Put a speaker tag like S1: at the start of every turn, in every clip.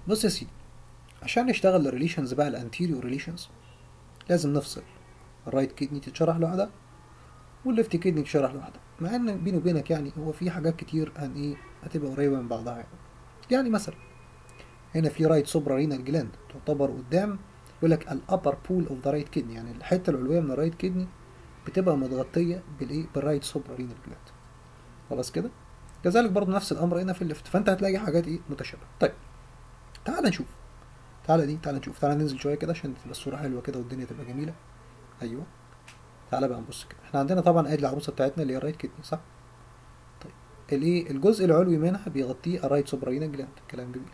S1: بص يا سيدي عشان نشتغل الريليشنز بقى الانتيريور ريليشنز لازم نفصل الرايت كيدني تتشرح لوحدها والليفت كيدني تتشرح لوحدها مع ان بيني وبينك يعني هو في حاجات كتير هن ايه هتبقى قريبه من بعضها يعني يعني مثلا هنا في رايت سوبرا رينال جلاند تعتبر قدام يقول لك الابر بول اوف ذا رايت كيدني يعني الحته العلويه من الرايت كيدني بتبقى متغطيه بالايه بالرايت سوبرا رينال جلاند خلاص كده كذلك برضه نفس الامر هنا في الليفت فانت هتلاقي حاجات ايه متشابهه طيب تعال نشوف تعالى دي تعالى نشوف تعالى ننزل شويه كده عشان تبقى الصوره حلوه كده والدنيا تبقى جميله ايوه تعالى بقى نبص كده احنا عندنا طبعا ادي العروسه بتاعتنا اللي هي الرايت كيدني صح طيب الايه الجزء العلوي منها بيغطيه الرايت سوبرينا جلاند كلام جميل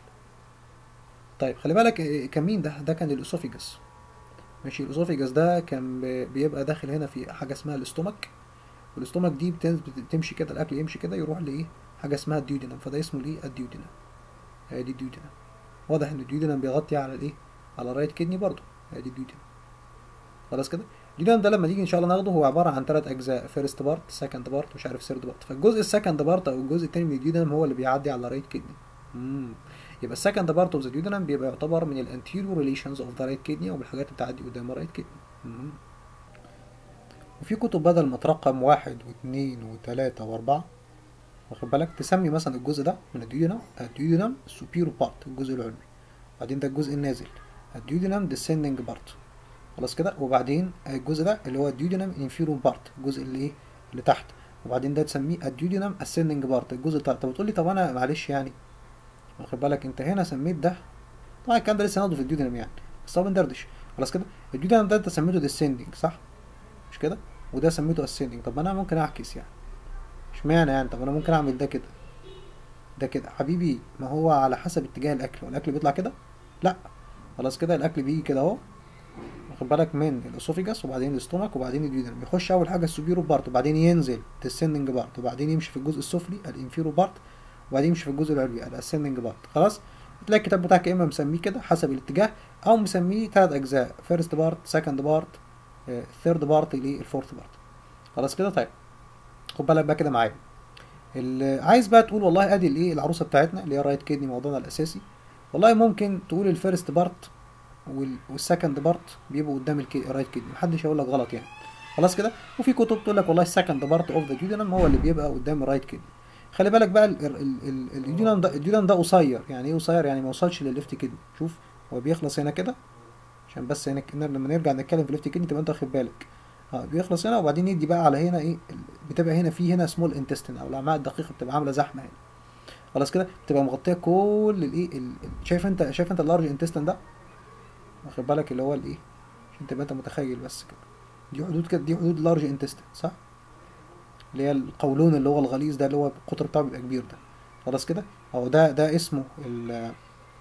S1: طيب خلي بالك إيه، كان مين ده ده كان الاسوفيجاس ماشي الاسوفيجاس ده كان ب- بيبقى داخل هنا في حاجه اسمها الاستومك والاستومك دي بتنز- بتمشي كده الاكل يمشي كده يروح لايه حاجه اسمها الديودينم فده اسمه الايه الديودينم هي دي الديودينم واضح ان الديودينم بيغطي على الايه على الرايت كدني برضه هي دي الديودينم خلاص كده الديودينم ده لما نيجي ان شاء الله ناخده هو عباره عن ثلاث اجزاء فيرست بارت سكند بارت مش عارف ثيرد بارت فالجزء السكند بارت او الجزء الثاني من الديودينم هو اللي بيعدي على الرايت كدني امم يبقى السكند بارت اوف ذا ديودينم بيبقى يعتبر من الانتيريور ريليشنز اوف ذا رايت كدني او من الحاجات اللي بتعدي قدام الرايت كدني مم. وفي كتب بدل ما ترقم واحد واثنين وثلاثة وأربعة واخد بالك تسمي مثلا الجزء ده من الديودينم الديودينم سوبيرو بارت الجزء العلوي بعدين ده الجزء النازل الديودينم ديسندنج بارت خلاص كده وبعدين الجزء ده اللي هو الديودينم انفيرو بارت الجزء اللي ايه اللي تحت وبعدين ده تسميه الديودينم اسندنج بارت الجزء اللي تحت طب بتقول لي طب انا معلش يعني واخد بالك انت هنا سميت ده طبعا الكلام ده لسه هناخده في الديودينم يعني بس هو بندردش خلاص كده الديودينم ده انت سميته ديسندنج صح مش كده وده سميته اسندنج طب انا ممكن اعكس يعني اشمعنى يعني طب انا ممكن اعمل ده كده ده كده حبيبي ما هو على حسب اتجاه الاكل والاكل بيطلع كده لا خلاص كده الاكل بيجي كده اهو واخد بالك من الاسوفيجاس وبعدين الاستومك وبعدين الديودينم بيخش اول حاجه السوبيرو بارت وبعدين ينزل السندنج بارت وبعدين يمشي في الجزء السفلي الانفيرو بارت وبعدين يمشي في الجزء العلوي الاسندنج بارت خلاص تلاقي الكتاب بتاعك يا اما مسميه كده حسب الاتجاه او مسميه ثلاث اجزاء فيرست بارت سكند بارت ثيرد بارت للفورث بارت خلاص كده طيب خد بالك بقى كده معايا اللي عايز بقى تقول والله ادي الايه العروسه بتاعتنا اللي هي رايت كيدني موضوعنا الاساسي والله ممكن تقول الفيرست بارت وال- والسكند بارت بيبقوا قدام الرايت كيدني محدش هيقول لك غلط يعني خلاص كده وفي كتب تقول لك والله السكند بارت اوف ذا جيودينم هو اللي بيبقى قدام الرايت كيدني خلي بالك بقى ال- ال- ال- الجيودينم ده الجيودينم ده قصير يعني ايه قصير يعني ما وصلش للليفت كيدني شوف هو بيخلص هنا كده عشان بس هنا لما نرجع نتكلم في الليفت كيدني تبقى انت واخد بالك اه بيخلص هنا وبعدين يدي بقى على هنا ايه ال- بتبقى هنا في هنا سمول انتستين او الامعاء الدقيقه بتبقى عامله زحمه هنا خلاص كده بتبقى مغطيه كل الايه ال- ال- شايف انت شايف انت اللارج انتستين ده واخد بالك اللي هو الايه عشان تبقى انت متخيل بس كده دي حدود كده دي حدود لارج انتستين صح اللي هي القولون اللي هو الغليظ ده اللي هو القطر بتاعه بيبقى كبير ده خلاص كده اهو ده ده اسمه ال-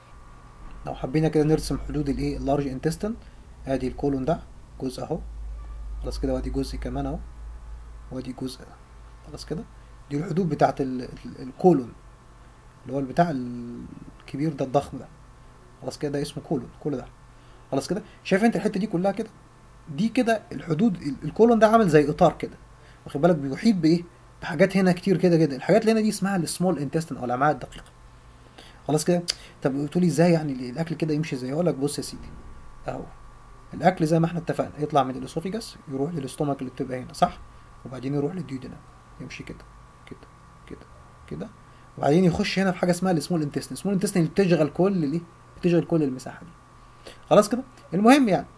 S1: لو حبينا كده نرسم حدود الايه اللارج انتستين ادي الكولون ده جزء اهو خلاص كده وادي جزء كمان اهو وادي جزء خلاص كده دي الحدود بتاعت ال- ال- الكولون اللي هو البتاع الكبير ده الضخم ده خلاص كده ده اسمه كولون كل ده خلاص كده شايف انت الحته دي كلها كده دي كده الحدود ال- الكولون ده عامل زي اطار كده واخد بالك بيحيط بايه بحاجات هنا كتير كده جدا الحاجات اللي هنا دي اسمها السمول انتستين او الامعاء الدقيقه خلاص كده طب قلت لي ازاي يعني الاكل كده يمشي ازاي اقول لك بص يا سيدي اهو الاكل زي ما احنا اتفقنا يطلع من الاسوفيجاس يروح للاستومك اللي بتبقى هنا صح وبعدين يروح للديودينم يمشي كده كده كده كده وبعدين يخش هنا في حاجه اسمها السمول انتستين السمول انتستين اللي بتشغل كل الايه بتشغل كل المساحه دي خلاص كده المهم يعني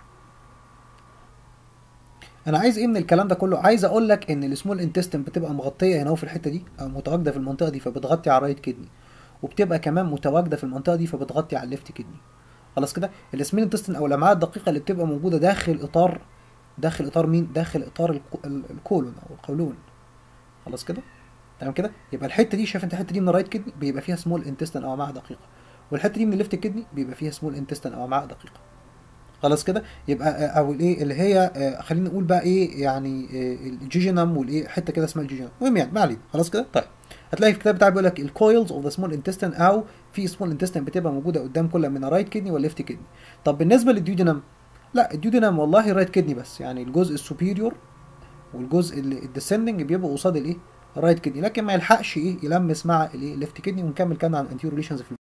S1: انا عايز ايه من الكلام ده كله عايز اقول لك ان السمول انتستين بتبقى مغطيه هنا أهو في الحته دي او متواجده في المنطقه دي فبتغطي على الرايت كدني وبتبقى كمان متواجده في المنطقه دي فبتغطي على الليفت كدني خلاص كده السمول انتستين او الامعاء الدقيقه اللي بتبقى موجوده داخل اطار داخل اطار مين داخل اطار الك- ال- الكولون او القولون خلاص كده تمام كده يبقى الحته دي شايف انت الحته دي من الرايت كدني بيبقى فيها سمول انتستين او امعاء دقيقه والحته دي من الليفت كدني بيبقى فيها سمول انتستين او امعاء دقيقه خلاص كده يبقى آه، او الايه اللي هي آه، خلينا نقول بقى ايه يعني آه، الجيجينم والايه حته كده اسمها الجيجينم المهم يعني ما علينا خلاص كده طيب هتلاقي في الكتاب بتاعي بيقول لك الكويلز اوف ذا سمول انتستين او في سمول انتستين بتبقى موجوده قدام كل من الرايت كدني والليفت كدني طب بالنسبه للديودينم لا الديودينم والله رايت كدني بس يعني الجزء السوبيريور والجزء الديسندنج بيبقى قصاد الايه الرايت كدني لكن ما يلحقش ايه يلمس مع الايه الليفت كدني ونكمل كلامنا عن الانتيرو ريليشنز في